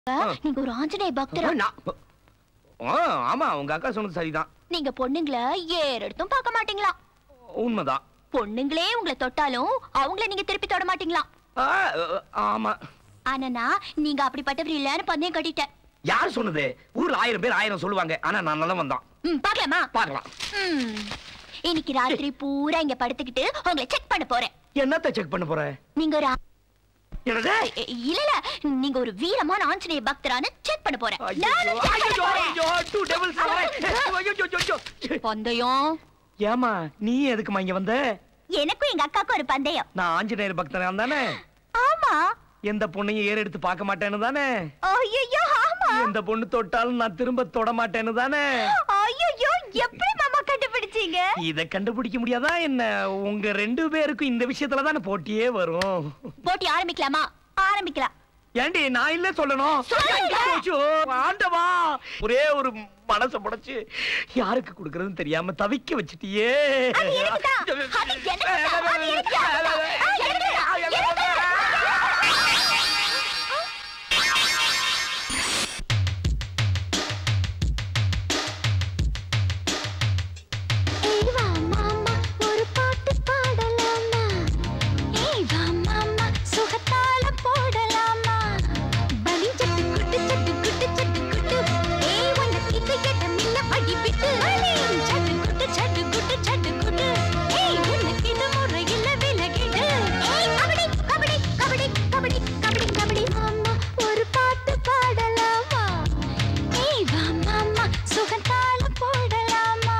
நீங்க ஒரு ஆஞ்சநேய பக்தரா நான் ஆ, ஆமா உங்க அக்கா சொன்னது சரிதான் நீங்க பொண்ணுங்கள ஏறு எடுத்தும் பார்க்க மாட்டீங்களா உண்மைதான் பொண்ணுங்களே உங்களை தொட்டாலும் அவங்கள நீங்க திருப்பி தொட மாட்டீங்களா ஆ, ஆமா ஆனா நான் நீங்க அப்படிப்பட்டவர் இல்லன்னு பந்தயம் கட்டிட்டேன் யார் சொன்னது ஊர்ல ஆயிரம் பேர் ஆயிரம் சொல்லுவாங்க ஆனா நான் நல்ல வந்தான் ம் பார்க்கலாமா பார்க்கலாம் ம். இன்னைக்கு ராத்திரி பூரா இங்க படுத்துக்கிட்டு உங்களை செக் பண்ண போறேன் என்னத்த செக் பண்ண போற நீங்க ஒரு ஆ- என்னது இ- இல்ல இல்ல நீங்க ஒரு வீரமான ஆஞ்சநேய பக்தரான்னு செக் பண்ண போறேன் ஐயோ, நானும் check பண்ண ஐயோ, போறேன். ஐயோ, two devils வரேன். ஐயோ, ஐயோ, ஐயோ. பந்தயம் ஏமா நீ எதுக்குமா இங்க வந்த எனக்கும் எங்க அக்காவுக்கும் ஒரு பந்தயம் நான் ஆஞ்சநேயர் பக்தனா தானே ஆமா எந்த பொண்ணையும் ஏறு எடுத்து பார்க்க மாட்டேன்னு தானே ஐயோ ஆமா எந்த பொண்ணு தொட்டாலும் நான் திரும்ப தொட மாட்டேன்னு தானே ஐயோ எப்படி மாமா கண்டுபிடிச்சீங்க இத கண்டுபிடிக்க முடியாதா என்ன உங்க ரெண்டு பேருக்கும் இந்த விஷயத்துல தானே போட்டியே வரும் போட்டி ஆரம்பிக்கலாமா ஆரம்பிக்கலாம் ஏண்டி நான் இல்ல சொல்லணும் சொல்லுங்க. ஐயோ, ஆண்டவா ஒரே ஒரு மனச புடைச்சு யாருக்கு கொடுக்கறதுன்னு தெரியாம தவிக்க வச்சிட்டியே அது எனக்குதான். அது எனக்குதான். அது எனக்குதான். ஆ, எனக்குதான். எனக்குதான். ஏய் வா மாமா ஒரு பாட்டு பாடலாமா ஏய் வா மாமா சுகத்தாளம் போடலாமா பலி சட்டு குட்டு சட்டு குட்டு சட்டு குட்டு ஏய் உனக்கு இது இடமில்ல படி விட்டு சட்டு குட்டு சட்டு குட்டு சட்டு குட்டு ஏய் உனக்கு இது முறையில் விலகிடு ஏய் கபடி கபடி கபடி கபடி கபடி கபடி மாமா ஒரு பாட்டு பாடலாமா ஏய் வா மாமா சுகத்தாளம் போடலாமா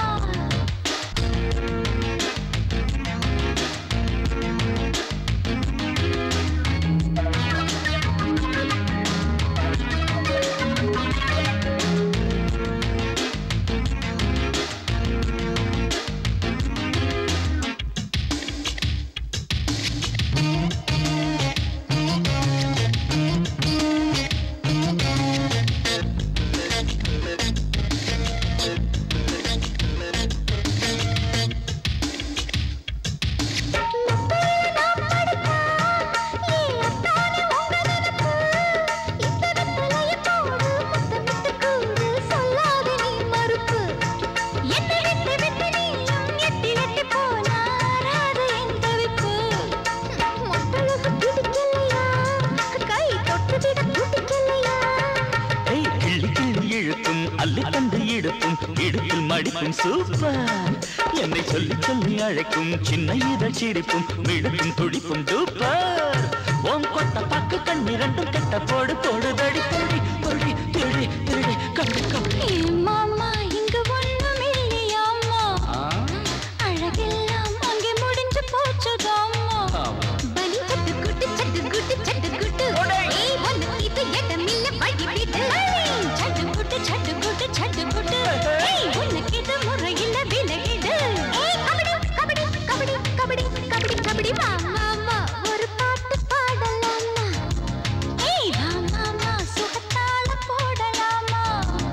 ஏய், கிள்ளி கிள்ளி இழுக்கும் அள்ளி தந்து இடுப்பும் இடுப்பில் மடிப்பும் சூப்பர் என்னை சொல்லி சொல்லி அழைக்கும் சின்ன இதழ் சிரிப்பும் மிடுக்கும் துடிப்பும் சூப்பர் ஓம் கொத்த பாக்கு கண்ணி ரெண்டும் கெட்ட போடு போடு தடி பொடி பொடி திருடி திருடி கம்பி கம்பி மாமா இங்க ஒண்ணும் இல்லையாமா அழகெல்லாம் அங்கே முடிஞ்சு போச்சுதாம்மா பலி சட்டு குட்டு சட்டு குட்டு சட்டு குட்டு ஏய் ஒன்னு இது இடமில்ல வழி விடு சட்டு குட்டு சட்டு குட்டு சட்டு குட்டு ஏய் உனக்கு இது முறையில் விலகிடு ஏய் கபடி கபடி கபடி கபடி கபடி கபடி வா மாமா ஒரு பாட்டு பாடலாமா ஏய் வா மாமா சுகத்தால போடலாமா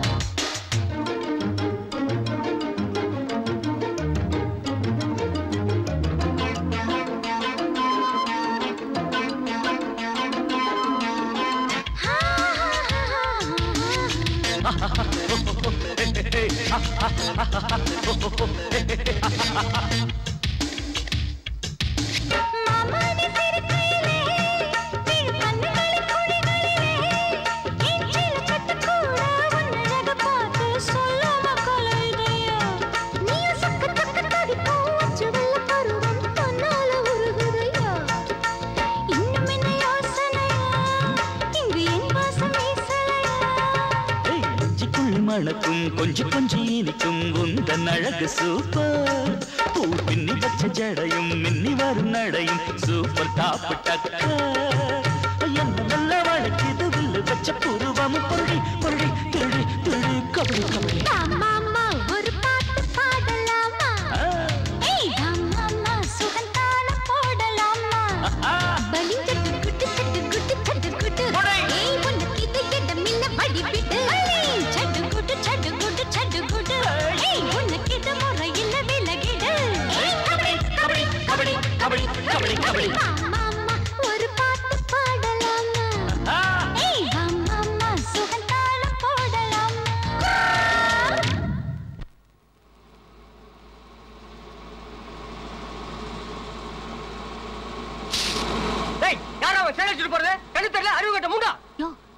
மாமானி சிரிக்கையிலே விழு கண்ணுகளின் குழிகளிலே என் சில சட்டு கூட உன்னழக பார்த்து சொல்லாம கலையுதையா நீயும் சக்க சக்க தவிக்கும் அச்சு வெள்ள பருவம் தன்னால உருகுதையா இன்னும் என்ன யோசனையா இங்கு என் வாசம் வீசலையா ஏய், நெஞ்சுக்குள் மணக்கும் கொஞ்சி கொஞ்சி இனிக்கும் உந்தன் அழகு சூப்பர் பூ பின்னி வச்ச ஜடையும் மின்னி வரும் நடையும் சூப்பர் டாப்பு டக்க என்ன நல்ல வழக்குது வில்லு வச்ச புருவமும் பொருடி பொருடி திருடி திருடி கபடி கபடி மாமா ஒரு பாட்டு பாடலாமா ஆ, ஏய் மாமா சுகந்தாள போடலாமா ஆ, பலி சட்டு குட்டு சட்டு குட்டு சட்டு குட்டு ஏய் உனக்கு இது இடமில்ல வழி விடு சட்டு குட்டு சட்டு குட்டு சட்டு குட்டு ஏய் உனக்கு இது முறையில் விலகிடு ஏய் கபடி கபடி கபடி கபடி கபடி கபடி மாமா ஒரு பாட்டு பாடலாமா ஆ, ஏய் மாமா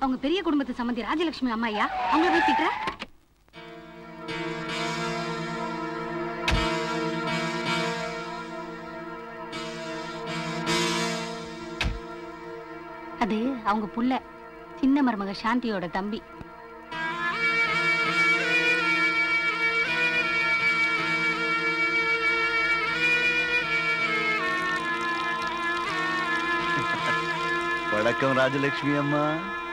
அவங்க பெரிய குடும்பத்து சம்மந்தி ராஜலட்சுமி அம்மாயா அவங்கள போய் திட்டுற அது அவங்க புள்ள சின்ன மருமக சாந்தியோட தம்பி வணக்கம் ராஜலட்சுமி அம்மா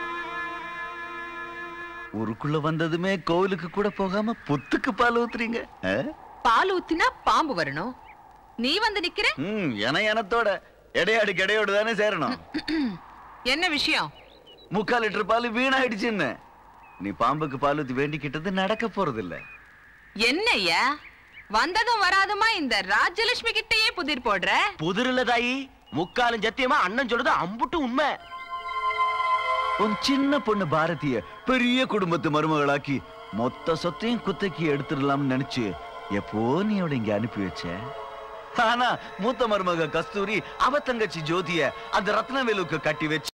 ஊருக்குள்ள வந்ததுமே கோவிலுக்கு கூட போகாம புத்துக்கு பால் ஊத்துறீங்க ஆ? பால் ஊத்தினா பாம்பு வரணும் நீ வந்து நிக்கிற ம் என எனத்தோட எடையாடு கிடையோடு தானே சேரணும் என்ன விஷயம் முக்கால் லிட்டர் பால் வீணாயிடுச்சுன்னு நீ பாம்புக்கு பால் ஊத்தி வேண்டிக்கிட்டது நடக்க போறது இல்ல என்னய்யா வந்ததும் வராதுமா இந்த ராஜலட்சுமி கிட்டயே புதிர் போடுற புதிரில்ல தாயி முக்காலும் சத்தியமா அண்ணன் சொல்றது அம்புட்டு உண்மை உன் சின்ன பொண்ணு பாரதிய பெரிய குடும்பத்து மருமகளாக்கி மொத்த சொத்தையும் குத்தைக்கு எடுத்துடலாம்னு நினைச்சு எப்போ நீ அவளை இங்க அனுப்பி வச்ச ஆனா மூத்த மருமக கஸ்தூரி அவ தங்கச்சி ஜோதிய அந்த ரத்னவேலுக்கு கட்டி வச்சு